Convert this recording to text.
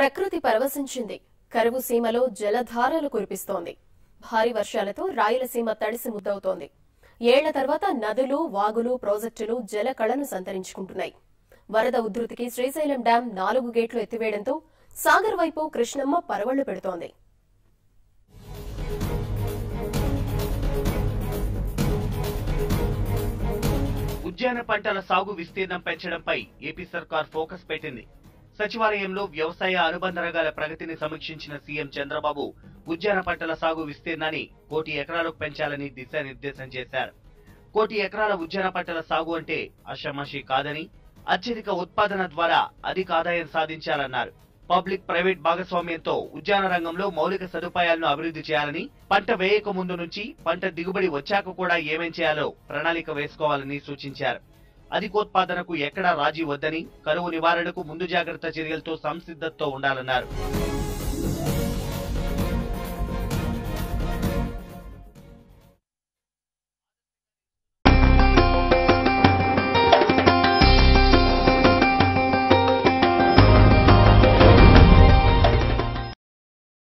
ప్రకృతి పరవశించింది కరువు సీమలో జలధారలు కురిపిస్తోంది భారీ వర్షాలతో రాయలసీమ తడిసి ముద్దవుతోంది ఏళ్ల తర్వాత నదులు వాగులు ప్రాజెక్టులు జల కళను సంతరించుకుంటున్నాయి వరద ఉధృతికి శ్రీశైలం డ్యాం నాలుగు గేట్లు ఎత్తివేయడంతో సాగర్ వైపు కృష్ణమ్మ పరవళ్లు పెడుతోంది ఉద్యాన పంటల సాగు విస్తీర్ణం పెంచడంపై ఏపీ సర్కార్ ఫోకస్ పెట్టింది సచివాలయంలో వ్యవసాయ అనుబంధ రంగాల ప్రగతిని సమీక్షించిన సీఎం చంద్రబాబు ఉద్యాన పంటల సాగు విస్తీర్ణాన్ని కోటి ఎకరాలకు పెంచాలని దిశానిర్దేశం చేశారు కోటి ఎకరాల ఉద్యాన పంటల సాగు అంటే అషమాషి కాదని అత్యధిక ఉత్పాదన ద్వారా అధిక ఆదాయం సాధించాలన్నారు పబ్లిక్ ప్రైవేట్ భాగస్వామ్యంతో ఉద్యాన రంగంలో మౌలిక సదుపాయాలను అభివృద్ధి చేయాలని పంట వేయక ముందు నుంచి పంట దిగుబడి వచ్చాక కూడా ఏమేం చేయాలో ప్రణాళిక వేసుకోవాలని సూచించారు అధికోత్పాదనకు ఎక్కడా రాజీ వద్దని కరువు నివారణకు ముందు జాగ్రత్త చర్యలతో సంసిద్ధతతో ఉండాలన్నారు